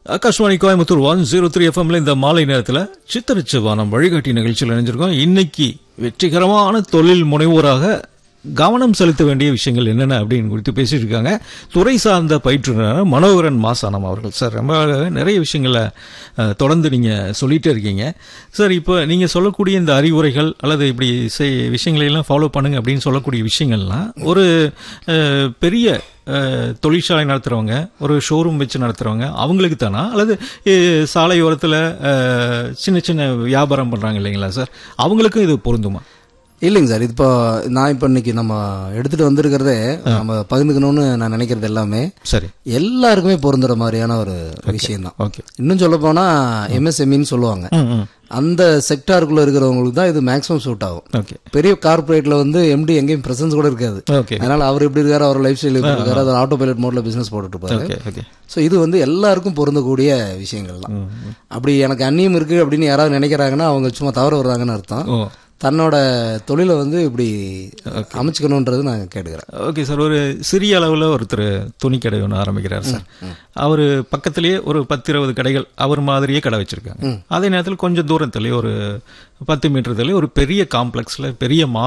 Akashvani Coimbatore one zero three எஃப்எம்ல இந்த மாலை நேரத்தில் சித்தரிச்ச வானம் வழிகாட்டி நிகழ்ச்சியில் இணைஞ்சிருக்கோம் இன்னைக்கு வெற்றிகரமான தொழில் முனைவோராக கவனம் செலுத்த வேண்டிய விஷயங்கள் என்னென்ன அப்படின்னு குறித்து பேசிட்டு இருக்காங்க துறை சார்ந்த பயிற்றுனர் மனோகரன் மாசானம் அவர்கள் சார் ரொம்ப நிறைய விஷயங்களை அஹ், தொடர்ந்து நீங்க சொல்லிட்டே இருக்கீங்க சார் இப்போ நீங்க சொல்லக்கூடிய இந்த அறிவுரைகள் அல்லது இப்படி செய் விஷயங்களை எல்லாம் ஃபாலோ பண்ணுங்க அப்படின்னு சொல்லக்கூடிய விஷயங்கள்லாம் ஒரு அஹ், பெரிய அஹ், தொழிற்சாலை நடத்துறவங்க ஒரு ஷோரூம் வச்சு நடத்துறவங்க அவங்களுக்கு தானா அல்லது அஹ், சாலையோரத்தில் அஹ், சின்ன சின்ன வியாபாரம் பண்றாங்க இல்லைங்களா சார் அவங்களுக்கும் இது பொருந்துமா இல்லைங்க சார் இப்போ நான் இப்போ இன்னைக்கு நம்ம எடுத்துட்டு வந்திருக்கிறதே நம்ம பகிர்ந்துக்கணும்னு நான் நினைக்கிறது எல்லாமே சரி எல்லாருக்குமே பொருந்துற மாதிரியான ஒரு விஷயம் தான் ஓகே இன்னும் சொல்ல போனா எம்எஸ்எம்இன்னு சொல்லுவாங்க ம் ம் அந்த செக்டாருக்குள்ள இருக்கிறவங்களுக்கு தான் இது மேக்ஸிமம் சூட் ஆகும் ஓகே பெரிய கார்ப்பரேட்ல வந்து எம்டி எங்கேயும் பிரசன்ஸ் கூட இருக்காது ஓகே அதனால அவர் எப்படி இருக்காரு அவர் லைஃப் ஸ்டைல் எப்படி இருக்காரு அவர் ஆட்டோ பைலட் மோட்ல பிசினஸ் போட்டுட்டு இருப்பாரு ஓகே ஓகே ஸோ இது வந்து எல்லாருக்கும் பொருந்தக்கூடிய விஷயங்கள் தான் அப்படி எனக்கு அந்நியம் இருக்கு அப்படின்னு யாராவது நினைக்கிறாங்கன்னா அவங்க சும்மா தவறு வர்றாங்கன்னு அர்த்தம் ஓ தன்னோட தொழிலை வந்து இப்படி அமைச்சுக்கணுன்றது நான் கேட்டுக்கிறேன் ஓகே சார் ஒரு சிறிய அளவில் ஒருத்தர் துணி கடை ஒன்று ஆரம்பிக்கிறார் சார் அவர் பக்கத்திலேயே ஒரு பத்து இருபது கடைகள் அவர் மாதிரியே கடை வச்சிருக்காங்க அதே நேரத்தில் கொஞ்சம் தூரத்துலேயே ஒரு பத்து மீட்டர் தள்ளி ஒரு பெரிய காம்ப்ளெக்ஸில் பெரிய மா